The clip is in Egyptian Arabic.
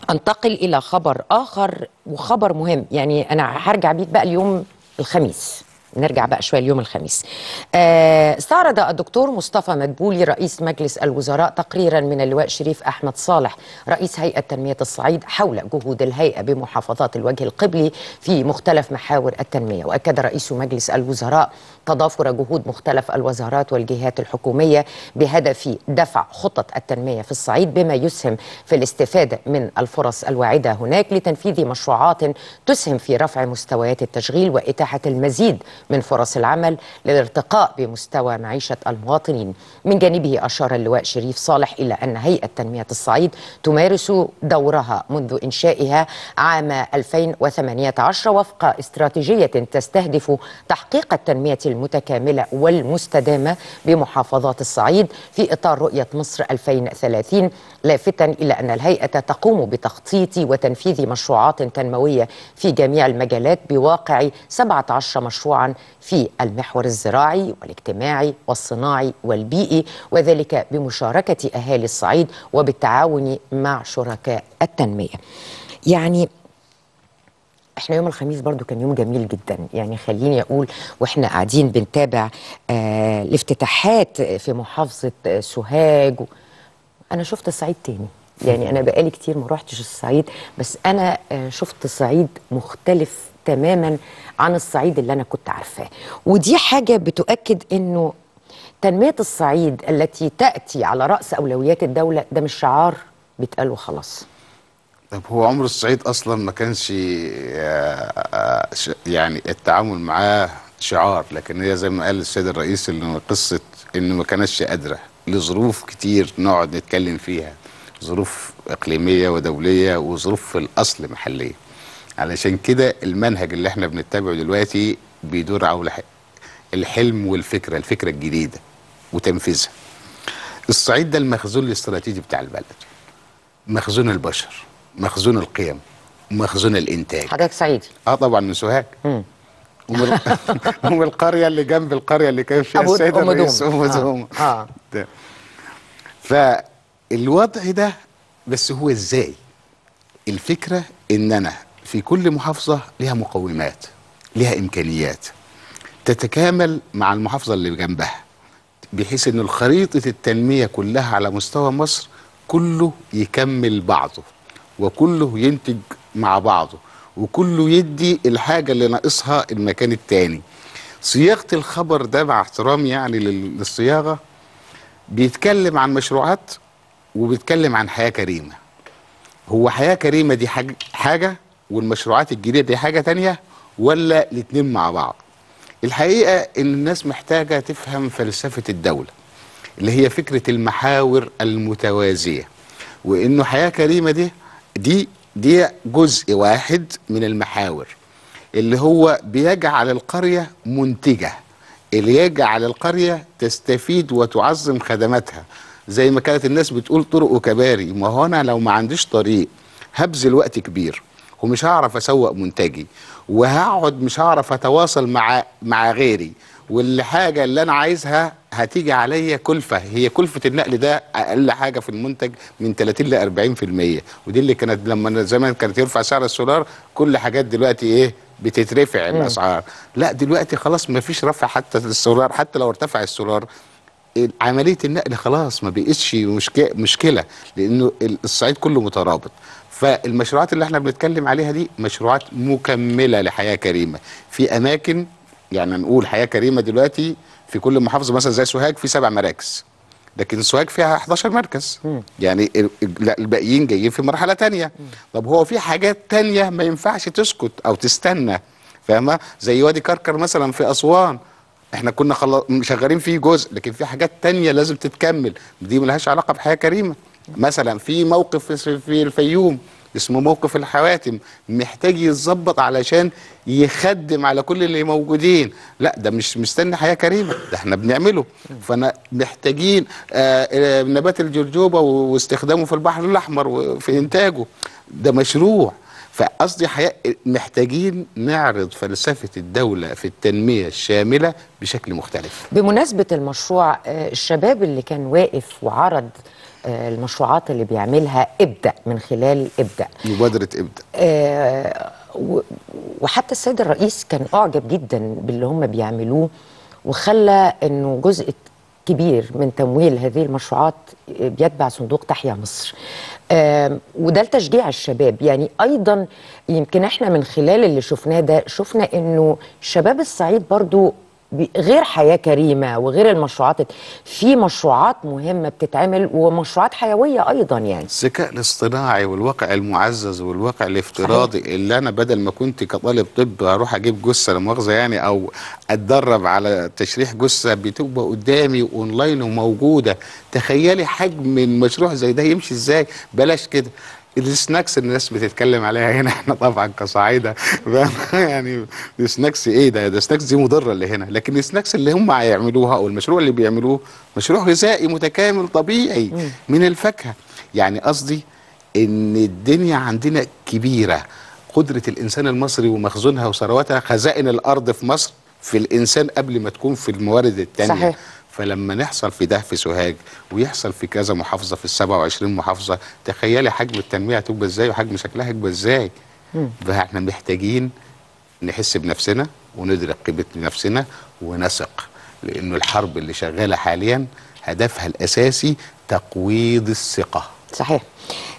انتقل الى خبر اخر وخبر مهم يعني انا هرجع بيك بقى اليوم الخميس نرجع بقى شويه اليوم الخميس. آه، استعرض الدكتور مصطفى مدبولي رئيس مجلس الوزراء تقريرا من اللواء شريف احمد صالح رئيس هيئه تنميه الصعيد حول جهود الهيئه بمحافظات الوجه القبلي في مختلف محاور التنميه، واكد رئيس مجلس الوزراء تضافر جهود مختلف الوزارات والجهات الحكوميه بهدف دفع خطط التنميه في الصعيد بما يسهم في الاستفاده من الفرص الواعده هناك لتنفيذ مشروعات تسهم في رفع مستويات التشغيل واتاحه المزيد من فرص العمل للارتقاء بمستوى معيشة المواطنين من جانبه أشار اللواء شريف صالح إلى أن هيئة تنمية الصعيد تمارس دورها منذ إنشائها عام 2018 وفق استراتيجية تستهدف تحقيق التنمية المتكاملة والمستدامة بمحافظات الصعيد في إطار رؤية مصر 2030 لافتا إلى أن الهيئة تقوم بتخطيط وتنفيذ مشروعات تنموية في جميع المجالات بواقع 17 مشروعا في المحور الزراعي والاجتماعي والصناعي والبيئي وذلك بمشاركة أهالي الصعيد وبالتعاون مع شركاء التنمية يعني احنا يوم الخميس برضو كان يوم جميل جدا يعني خليني اقول واحنا قاعدين بنتابع آه الافتتاحات في محافظة آه سوهاج و... انا شفت الصعيد تاني يعني انا بقالي كتير ما روحتش الصعيد بس انا آه شفت صعيد مختلف تماما عن الصعيد اللي انا كنت عارفاه ودي حاجه بتؤكد انه تنميه الصعيد التي تاتي على راس اولويات الدوله ده مش شعار بيتقال وخلاص طب هو عمر الصعيد اصلا ما كانش يعني التعامل معاه شعار لكن هي زي ما قال السيد الرئيس ان قصه انه ما كانتش قادره لظروف كتير نقعد نتكلم فيها ظروف اقليميه ودوليه وظروف في الاصل محليه علشان كده المنهج اللي احنا بنتبعه دلوقتي بيدور على الحلم والفكره الفكره الجديده وتنفيذها الصعيد ده المخزون الاستراتيجي بتاع البلد مخزون البشر مخزون القيم مخزون الانتاج حضرتك صعيدي اه طبعا من سوهاج ومن ومن القريه اللي جنب القريه اللي كان فيها السيد الرئيس ام دوم اه, آه. فالوضع ده بس هو ازاي الفكره ان انا في كل محافظة لها مقومات لها إمكانيات تتكامل مع المحافظة اللي جنبها بحيث أن خريطة التنمية كلها على مستوى مصر كله يكمل بعضه وكله ينتج مع بعضه وكله يدي الحاجة اللي ناقصها المكان التاني صياغة الخبر ده مع احترامي يعني للصياغة بيتكلم عن مشروعات وبيتكلم عن حياة كريمة هو حياة كريمة دي حاجة, حاجة والمشروعات الجديده دي حاجه تانية ولا الاتنين مع بعض الحقيقه ان الناس محتاجه تفهم فلسفه الدوله اللي هي فكره المحاور المتوازيه وانه حياه كريمه دي دي دي جزء واحد من المحاور اللي هو بيجعل القريه منتجه اللي يجعل القريه تستفيد وتعظم خدماتها زي ما كانت الناس بتقول طرق وكباري ما هو انا لو ما عنديش طريق هبذل وقت كبير ومش هعرف اسوق منتجي وهقعد مش هعرف اتواصل مع مع غيري والحاجه اللي انا عايزها هتيجي عليا كلفه هي كلفه النقل ده اقل حاجه في المنتج من 30 ل 40% ودي اللي كانت لما زمان كانت يرفع سعر السولار كل حاجات دلوقتي ايه بتترفع الاسعار لا دلوقتي خلاص ما فيش رفع حتى السولار حتى لو ارتفع السولار عمليه النقل خلاص ما بقتش مشكله لانه الصعيد كله مترابط فالمشروعات اللي احنا بنتكلم عليها دي مشروعات مكمله لحياه كريمه في اماكن يعني نقول حياه كريمه دلوقتي في كل محافظه مثلا زي سوهاج في سبع مراكز لكن سوهاج فيها 11 مركز م. يعني الباقيين جايين في مرحله تانية م. طب هو في حاجات تانية ما ينفعش تسكت او تستنى فاهمه زي وادي كركر مثلا في اسوان احنا كنا خل... شغالين فيه جزء لكن في حاجات تانية لازم تتكمل دي ملهاش علاقه بحياه كريمه مثلا في موقف في الفيوم اسمه موقف الحواتم محتاج يتظبط علشان يخدم على كل اللي موجودين لا ده مش مستني حياه كريمه ده احنا بنعمله فانا محتاجين آه آه نبات الجرجوبه واستخدامه في البحر الاحمر وفي انتاجه ده مشروع فقصدي حقيقة محتاجين نعرض فلسفه الدوله في التنميه الشامله بشكل مختلف بمناسبة المشروع آه، الشباب اللي كان واقف وعرض آه، المشروعات اللي بيعملها ابدأ من خلال ابدأ مبادره ابدا آه، و- وحتى السيد الرئيس كان أعجب جدا باللي هم بيعملوه وخلى أنه جزء كبير من تمويل هذه المشروعات بيتبع صندوق تحيا مصر آم، وده لتشجيع الشباب يعني أيضا يمكن احنا من خلال اللي شفناه ده شفنا أنه شباب الصعيد برضو بي- غير حياة كريمة وغير المشروعات في مشروعات مهمة بتتعمل ومشروعات حيوية أيضا يعني الذكاء الاصطناعي والواقع المعزز والواقع الافتراضي صحيح. اللي انا بدل ما كنت كطالب طب هروح اجيب جثه لا مؤاخذه يعني او اتدرب على تشريح جثه بتبقى قدامي اونلاين وموجوده تخيلي حجم المشروع زي ده يمشي ازاي بلاش كده السناكس اللي الناس بتتكلم عليها هنا احنا طبعا كصعايده فاهم؟ يعني السناكس ايه ده ده السناكس دي مضره اللي هنا لكن السناكس اللي هم هيعملوها او المشروع اللي بيعملوه مشروع غذائي متكامل طبيعي من الفاكهه يعني قصدي ان الدنيا عندنا كبيره قدره الانسان المصري ومخزونها وثرواتها خزائن الارض في مصر في الانسان قبل ما تكون في الموارد التانيه صحيح. فلما نحصل في ده في سوهاج ويحصل في كذا محافظه في ال 27 محافظه تخيلي حجم التنميه هتبقى ازاي وحجم شكلها هيبقى ازاي فاحنا محتاجين نحس بنفسنا وندرك قيمه نفسنا ونثق لانه الحرب اللي شغاله حاليا هدفها الاساسي تقويض الثقه صحيح